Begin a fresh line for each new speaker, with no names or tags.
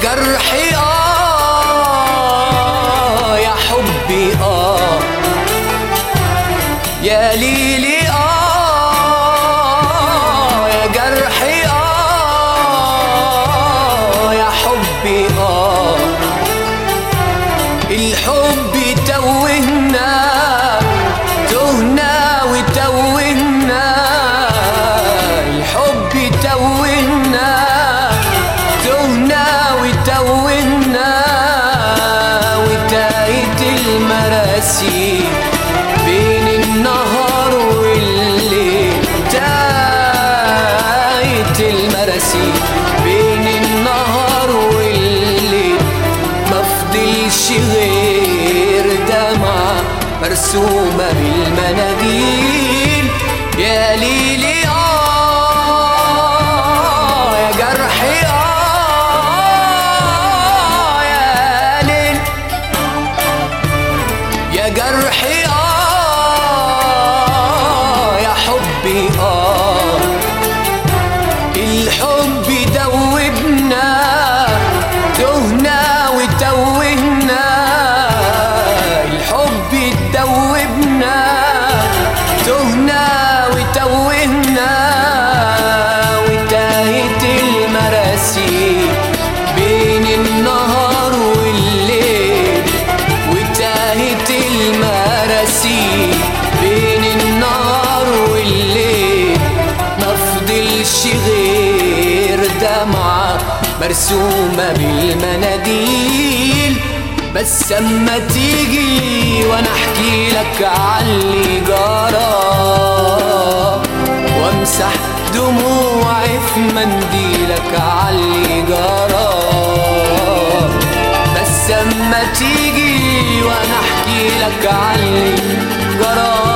جرحي آه يا حبي آه يا ليلي آه يا جرحي آه يا حبي آه الحب توهنا تهنا وتوهنا الحب توهنا تهنا وتوهنا وتاهت المراسي بين النهار والليل تاهت المراسي بين النهار والليل مفضلش غير دمعة مرسومة بالمناديل يا ليلي آه يا جرحي آه يا ليل يا جرحي آه يا حبي آه الحب دوبنا تهنا وتوهنا الحب دوبنا تهنا وتوهنا وتاهت المراسي بين النهار والليل وتاهت المراسي بين النهار والليل مفضلش غير دمعة مرسومة بالمناديل بس اما تيجي وانا احكي لك عاللي جرى وامسح دموعي في منديلك عاللي جرى بس اما تيجي وانا احكي لك عاللي جرى